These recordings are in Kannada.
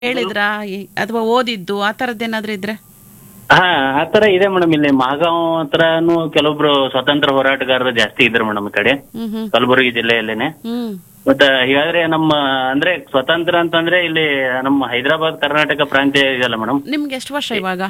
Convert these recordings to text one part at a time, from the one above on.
ಹೇಳಿದ್ರಾ ಈ- ಅಥವಾ ಓದಿದ್ದು ಆ ಥರದ್ದೇನಾದ್ರೂ ಇದ್ರೆ ಹಾ ಆತರ ಇದೆ ಮೇಡಮ್ ಇಲ್ಲಿ ಮಾಗಾಂವ್ ಹತ್ರನು ಕೆಲವೊಬ್ರು ಸ್ವತಂತ್ರ ಹೋರಾಟಗಾರರು ಜಾಸ್ತಿ ಇದ್ರು ಮೇಡಮ್ ಈ ಕಡೆ ಹ್ಮ್ ಹ್ಮ್ ಕಲಬುರಗಿ ಜಿಲ್ಲೆಯಲ್ಲೇನೆ ಹ್ಮ್ ಬಟ್ ಹೀಗಾದ್ರೆ ನಮ್ಮ ಅಂದ್ರೆ ಸ್ವತಂತ್ರ ಅಂತಂದ್ರೆ ಇಲ್ಲಿ ನಮ್ಮ ಹೈದರಾಬಾದ್ ಕರ್ನಾಟಕ ಪ್ರಾಂತ್ಯ ಇದೆಯಲ್ಲ ಮೇಡಮ್ ನಿಮ್ಗೆ ಎಷ್ಟು ವರ್ಷ ಇವಾಗ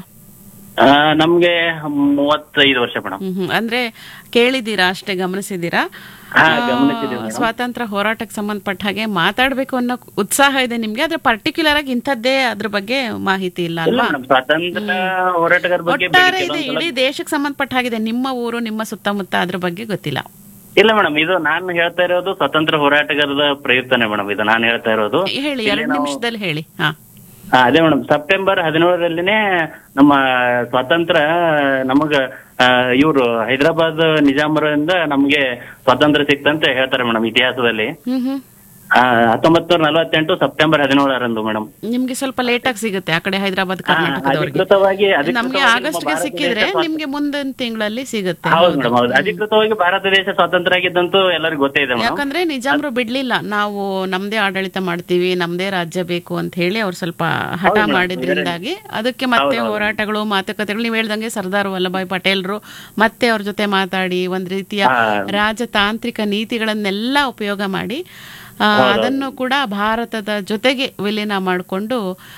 ನಮ್ಗೆ ಮೂವತ್ತೈದು ವರ್ಷ ಮೇಡಮ್ ಹ್ಮ್ ಹ್ಮ್ ಅಂದ್ರೆ ಕೇಳಿದ್ದೀರಾ ಅಷ್ಟೇ ಗಮನಿಸಿದ್ದೀರಾ ಹಾ ಆ, ಗಮನಿಸಿದ್ದೀವಿ ಮೇಡಮ್ ಸ್ವಾತಂತ್ರ್ಯ ಹೋರಾಟಕ್ಕೆ ಸಂಬಂಧಪಟ್ಟ ಹಾಗೆ ಮಾತಾಡ್ಬೇಕು ಅನ್ನೋ ಉತ್ಸಾಹ ಇದೆ ನಿಮ್ಗೆ ಆದ್ರೆ ಪರ್ಟಿಕ್ಯುಲರ್ ಆಗಿ ಇಂಥದ್ದೇ ಅದ್ರ ಬಗ್ಗೆ ಮಾಹಿತಿ ಇಲ್ಲ ಇಲ್ಲ ಅಲ್ವಾ ಮೇಡಮ್ ಸ್ವಾತಂತ್ರ್ಯ ಹೋರಾಟಗಾರ ಬಗ್ಗೆ ಒಟ್ಟಾರೆ ಬೇರೆ ಇದೆ ಕೆಲವೊಂದ್ಸಲ- ಇಡೀ ದೇಶಕ್ಕೆ ಸಂಬಂಧಪಟ್ಟ ಹಾಗಿದೆ ನಿಮ್ಮ ಊರು ನಿಮ್ಮ ಸುತ್ತಮುತ್ತ ಅದ್ರ ಬಗ್ಗೆ ಗೊತ್ತಿಲ್ಲ ಇಲ್ಲ ಮೇಡಮ್ ಇದು ನಾನು ಹೇಳ್ತಾ ಇರೋದು ಸ್ವತಂತ್ರ ಹೋರಾಟಗಾರರ ಪ್ರಯುಕ್ತನೇ ಮೇಡಮ್ ಇದು ನಾನು ಹೇಳ್ತಾ ಇರೋದು ಹೇಳಿ ಇಲ್ಲಿ ಎರಡು ನಾವು- ನಿಮಿಷದಲ್ಲಿ ಹೇಳಿ ಹಾ ಹಾ, ಅದೇ ಮೇಡಮ್ ಸೆಪ್ಟೆಂಬರ್ ಹದಿನೇಳರಲ್ಲಿನೇ ನಮ್ಮ ಸ್ವಾತಂತ್ರ್ಯ ನಮಗ ಇವರು ಹೈದರಾಬಾದ್ ನಿಜಾಮರಿಂದ ನಮ್ಗೆ ಸ್ವಾತಂತ್ರ್ಯ ಸಿಕ್ತಂತ ಹೇಳ್ತಾರೆ ಮೇಡಮ್ ಇತಿಹಾಸದಲ್ಲಿ ಹ್ಮ್ ಹ್ಮ್ ಹತ್ತೊಂಬತ್ ನೂರ ನಲವತ್ತೆಂಟು ಸೆಪ್ಟೆಂಬರ್ ಹದಿನೇಳರಂದು ಮೇಡಮ್ ನಿಮ್ಗೆ ಸ್ವಲ್ಪ ಲೇಟ್ ಆಗಿ ಸಿಗುತ್ತೆ ಆ ಕಡೆ ಹೈದರಾಬಾದ್ ಕರ್ನಾಟಕದವ್ರಿಗೆ ಅಧಿಕೃತವಾಗಿ ನಮ್ಗೆ ಅಧಿಕೃತವಾಗಿ ನಮ್ಮ ಆಗಸ್ಟ್ಗೆ ಭಾರತ ಸಿಕ್ಕಿದ್ರೆ ದೇಶ ಸ್ವಾ- ನಿಮ್ಗೆ ಮುಂದಿನ ತಿಂಗಳಲ್ಲಿ ಸಿಗುತ್ತೆ ಹೌದು ಮೇಡಮ್ ಹೌದು ಅಧಿಕೃತವಾಗಿ ಭಾರತ ದೇಶ ಸ್ವಾತಂತ್ರ್ಯ ಆಗಿದ್ದಂತೂ ಎಲ್ಲರಿಗೂ ಗೊತ್ತೇ ಇದೆ ಮೇಡಮ್ ಯಾಕಂದ್ರೆ ನಿಜಾಮ್ರು ಬಿಡ್ಲಿಲ್ಲ ನಾವು ನಮ್ದೇ ಆಡಳಿತ ಮಾಡ್ತೀವಿ ನಮ್ದೇ ರಾಜ್ಯ ಬೇಕು ಅಂತ ಹೇಳಿ ಅವ್ರು ಸ್ವಲ್ಪ ಹಠ ಮಾಡಿದ್ರಿಂದಾಗಿ ಅದಕ್ಕೆ ಮತ್ತೆ ಹೋರಾಟಗಳು ಮಾತುಕತೆಗಳು ನೀವು ಹೇಳ್ದಂಗೆ ಸರ್ದಾರ್ ವಲ್ಲಭಾಯ್ ಪಟೇಲ್ರು ಮತ್ತೆ ಅವ್ರ ಜೊತೆ ಮಾತಾಡಿ ಒಂದ್ ರೀತಿಯ ಹಾ. ರಾಜತಾಂತ್ರಿಕ ನೀತಿಗಳನ್ನೆಲ್ಲ ಉಪಯೋಗ ಮಾಡಿ ಆ, ಅದನ್ನು ಕೂಡ ಭಾರತದ ಜೊತೆಗೆ ವಿಲೀನ ಮಾಡಿಕೊಂಡು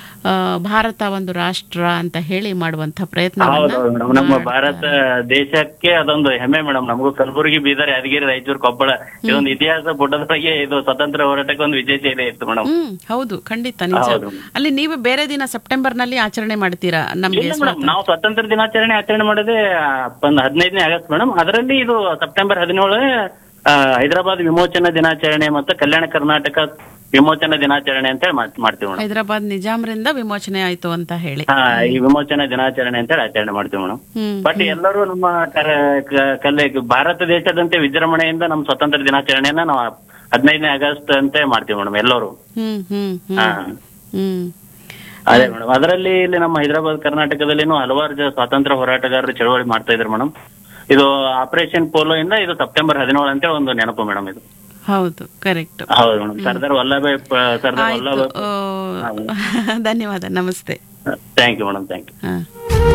ಭಾರತ ಒಂದು ರಾಷ್ಟ್ರ ಅಂತ ಹೇಳಿ ಮಾಡುವಂತ ಹೌದು ಪ್ರಯತ್ನವನ್ನ ಮೇಡಮ್ ನಮ್ಮ ಭಾರತ ದೇಶಕ್ಕೆ ಅದೊಂದು ಹೆಮ್ಮೆ ಮೇಡಮ್ ನಮಗೂ ಕಲಬುರಗಿ ಬೀದರ್ ಯಾದಗಿರಿ ರಾಯಚೂರು ಕೊಪ್ಪಳ ಇದೊಂದು ಇತಿಹಾಸ ಪುಟದೊಳಗೆ ಇದು ಸ್ವತಂತ್ರ ಹೋರಾಟಕ್ಕೆ ಒಂದು ವಿಶೇಷ ಇದೆ ಇತ್ತು ಮೇಡಮ್ ಹ್ಮ್ ಹೌದು ಖಂಡಿತ ನಿಜ ಹೌದು. ಅಲ್ಲಿ ನೀವು ಬೇರೆ ದಿನ ಸೆಪ್ಟೆಂಬರ್ ನಲ್ಲಿ ಆಚರಣೆ ಮಾಡ್ತೀರಾ ನಮ್ಗೆ ಇಲ್ಲ ಮೇಡಮ್ ನಾವು ಸ್ವಾತಂತ್ರ್ಯ ದಿನಾಚರಣೆ ಆಚರಣೆ ಮಾಡೋದೇ ಆ, ಒಂದು ಹದಿನೈದನೇ ಆಗಸ್ಟ್ ಮೇಡಮ್ ಅದರಲ್ಲಿ ಇದು ಸೆಪ್ಟೆಂಬರ್ ಹದಿನೇಳು ಆ, ಹೈದರಾಬಾದ್ ವಿಮೋಚನಾ ದಿನಾಚರಣೆ ಮತ್ತು ಕಲ್ಯಾಣ ಕರ್ನಾಟಕ ವಿಮೋಚನಾ ದಿನಾಚರಣೆ ಅಂತ ಹೇಳಿ ಮಾಡ್- ಮಾಡ್ತೀವಿ ಮೇಡಮ್ ಹೈದರಾಬಾದ್ ನಿಜಾಮ್ರಿಂದ ವಿಮೋಚನೆ ಆಯ್ತು ಅಂತ ಹೇಳಿ ಹಾ ಈ ವಿಮೋಚನಾ ದಿನಾಚರಣೆ ಅಂತ ಹೇಳಿ ಆಚರಣೆ ಮಾಡ್ತೀವಿ ಮೇಡಮ್ ಹ್ಮ್ ಬಟ್ ಎಲ್ಲರೂ ನಮ್ಮ ಕರ- ಕ- ಕಲೆ ಭಾರತ ದೇಶದಂತೆ ವಿಜೃಂಭಣೆಯಿಂದ ನಮ್ಮ ಸ್ವಾತಂತ್ರ್ಯ ದಿನಾಚರಣೆಯನ್ನ ನಾವು ಹದಿನೈದನೇ ಆಗಸ್ಟ್ ಅಂತ ಮಾಡ್ತೀವಿ ಮೇಡಮ್ ಎಲ್ಲರೂ ಹ್ಮ್ ಹ್ಮ್ ಹ್ಮ್ ಹಾ ಹ್ಮ್ ಅದೇ ಮೇಡಮ್ ಅದರಲ್ಲಿ ಇಲ್ಲಿ ನಮ್ಮ ಹೈದರಾಬಾದ್ ಕರ್ನಾಟಕದಲ್ಲಿನೂ ಹಲವಾರು ಜನ ಸ್ವಾತಂತ್ರ್ಯ ಹೋರಾಟಗಾರರು ಚಳವಳಿ ಮಾಡ್ತಾ ಇದ್ರು ಮೇಡಮ್ ಇದು ಆಪರೇಷನ್ ಪೋಲೋ ಇಂದ ಇದು ಸೆಪ್ಟೆಂಬರ್ ಹದಿನೇಳು ಅಂತ ಒಂದು ನೆನಪು ಮೇಡಮ್ ಇದು ಹೌದು ಕರೆಕ್ಟ್ ಹೌದು ಮೇಡಮ್ ಸರ್ದಾರ್ ವಲ್ಲಭಾಯ್ ಪ- ಸರ್ದಾರ್ ಆಯ್ತು ವಲ್ಲಭಾಯ್ ಓ, ಧನ್ಯವಾದ ನಮಸ್ತೆ thank you madam thank you ಹಾ